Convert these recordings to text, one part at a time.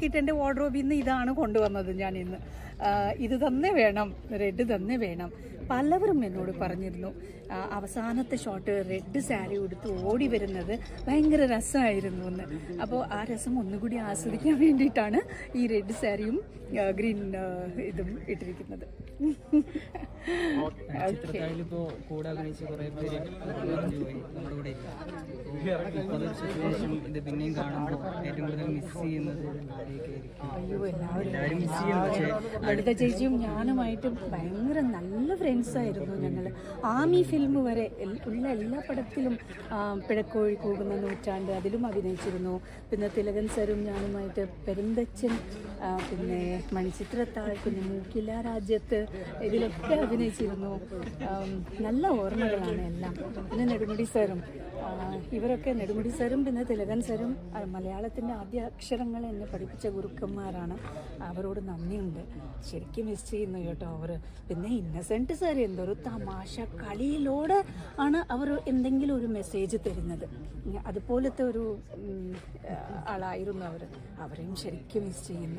നോക്കിയിട്ട് എൻ്റെ വാർഡ്രോബിൽ നിന്ന് ഇതാണ് കൊണ്ടുവന്നത് ഞാൻ ഇന്ന് ആ, ഇത് തന്നെ വേണം റെഡ് തന്നെ വേണം പലവരും എന്നോട് പറഞ്ഞിരുന്നു ആ, അവസാനത്തെ ഷോട്ട് റെഡ് സാരി ഉടുത്ത് ഓടി വരുന്നത് ഭയങ്കര രസമായിരുന്നു എന്ന് അപ്പോൾ ആ രസം ഒന്നുകൂടി ആസ്വദിക്കാൻ വേണ്ടിയിട്ടാണ് ഈ റെഡ് സാരിയും ഗ്രീൻ ഇതും ഇട്ടിരിക്കുന്നത് ചിത്രത്താഴിലിപ്പോ കൂടെ അഭിനയിച്ച കുറെ പേര് പറഞ്ഞു പോയി നമ്മുടെ കൂടെ ഇപ്പൊ അതൊരു സിറ്റുവേഷൻ ഇത് പിന്നെയും കാണുമ്പോൾ ഏറ്റവും കൂടുതൽ മിസ് ചെയ്യുന്നത് ആരെയൊക്കെ ആയിരിക്കും അയ്യോ എല്ലാവരും എല്ലാവരും മിസ് ചെയ്യും പക്ഷേ ലളിത ചേച്ചിയും ഞാനുമായിട്ട് ഭയങ്കര നല്ല ഫ്രണ്ട്സ് ആയിരുന്നു ഞങ്ങൾ ആമി ഫിലിം വരെ എൽ- ഉള്ള എല്ലാ പടത്തിലും ആ, പിഴക്കോഴി കൂകുന്ന നൂറ്റാണ്ട് അതിലും അഭിനയിച്ചിരുന്നു പിന്നെ തിലകൻ സരും ഞാനുമായിട്ട് പെരുന്തച്ചൻ ആ, പിന്നെ മണിച്ചിത്രത്താൾ പിന്നെ മൂക്കില രാജ്യത്ത് ഇതിലൊക്കെ അഭിനയിച്ചിരുന്നു ആം, നല്ല ഓർമ്മകളാണ് എല്ലാം പിന്നെ നെടുമുടി സാറും ആ, ഇവരൊക്കെ നെടുമുടി സാറും പിന്നെ തിലകൻ സാറും ആ, മലയാളത്തിൻ്റെ ആദ്യ അക്ഷരങ്ങൾ എന്നെ പഠിപ്പിച്ച ഗുരുക്കന്മാരാണ് അവരോട് നന്ദിയുണ്ട് ശരിക്കും മിസ് ചെയ്യുന്നു കേട്ടോ അവർ പിന്നെ ഇന്നസെന്റ് സാർ എന്തൊരു തമാശ കളിയിലൂടെ ആണ് അവർ എന്തെങ്കിലും ഒരു മെസ്സേജ് തരുന്നത് ഉം, അതുപോലത്തെ ഒരു ഉം, ആളായിരുന്നു അവർ അവരെയും ശരിക്കും മിസ് ചെയ്യുന്നു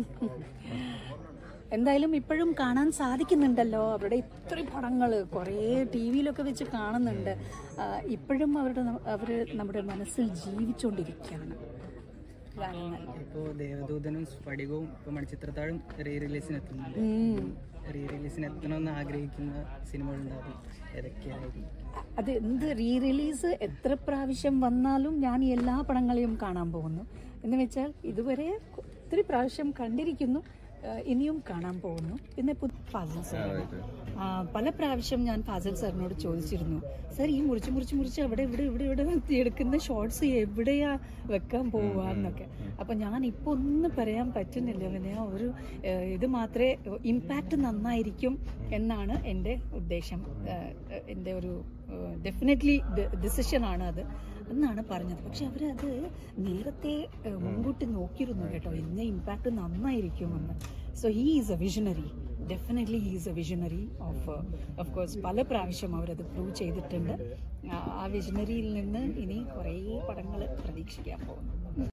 എന്തായാലും ഇപ്പോഴും കാണാൻ സാധിക്കുന്നുണ്ടല്ലോ അവരുടെ ഇത്രയും പടങ്ങൾ കുറേ ടി വിയിലൊക്കെ വെച്ച് കാണുന്നുണ്ട് ആ, ഇപ്പോഴും അവരുടെ അവർ നമ്മുടെ മനസ്സിൽ ജീവിച്ചുകൊണ്ടിരിക്കുകയാണ് ഗാനങ്ങൾ ഇപ്പോ ദേവദൂതനും സ്ഫടികവും ഇപ്പൊ മണിച്ചിത്രത്താഴും റീ റിലീസിന് എത്തുന്നുണ്ട് ഉം. റീ റിലീസിന് എത്തണമെന്ന് ആഗ്രഹിക്കുന്ന സിനിമകളുണ്ടാകും ഏതൊക്കെയായിരിക്കും അത് എന്ത് റീ റിലീസ് എത്ര പ്രാവശ്യം വന്നാലും ഞാൻ ഈ എല്ലാ പടങ്ങളെയും കാണാൻ പോകുന്നു എന്ന് വെച്ചാൽ ഇതുവരെ ഒത്തിരി പ്രാവശ്യം കണ്ടിരിക്കുന്നു ആ, ഇനിയും കാണാൻ പോകുന്നു പിന്നെ പു- ഫാസിൽ സാർ പല പ്രാവശ്യം ഞാൻ ഫാസിൽ സാറിനോട് ചോദിച്ചിരുന്നു സാർ ഈ മുറിച്ച് മുറിച്ച് മുറിച്ച് അവിടെ ഇവിടെ ഇവിടെ ഇവിടെ എടുക്കുന്ന ഷോർട്സ് എവിടെയാ വെക്കാൻ പോവാന്നൊക്കെ അപ്പൊ ഞാൻ ഇപ്പൊ ഒന്നും പറയാൻ പറ്റുന്നില്ല പിന്നെ ആ ഒരു ഏഹ്, ഇത് മാത്രമേ ഇമ്പാക്റ്റ് നന്നായിരിക്കും എന്നാണ് എൻ്റെ ഉദ്ദേശം ഏഹ്, ഏഹ്, എൻ്റെ ഒരു ഡെഫിനറ്റ്ലി ഡിസിഷനാണ് അത് എന്നാണ് പറഞ്ഞത് പക്ഷെ അവരത് നേരത്തെ ഏഹ്, മുൻകൂട്ടി നോക്കിയിരുന്നു കേട്ടോ ഇന്ന ഇമ്പാക്റ്റ് നന്നായിരിക്കുമെന്ന് so he is a visionary definitely he is a visionary of of course പല പ്രാവശ്യം അവരത് പ്രൂവ് ചെയ്തിട്ടുണ്ട് ആ- ആ വിഷണറിയിൽ നിന്ന് ഇനി കുറേ പടങ്ങൾ പ്രതീക്ഷിക്കാൻ പോകുന്നു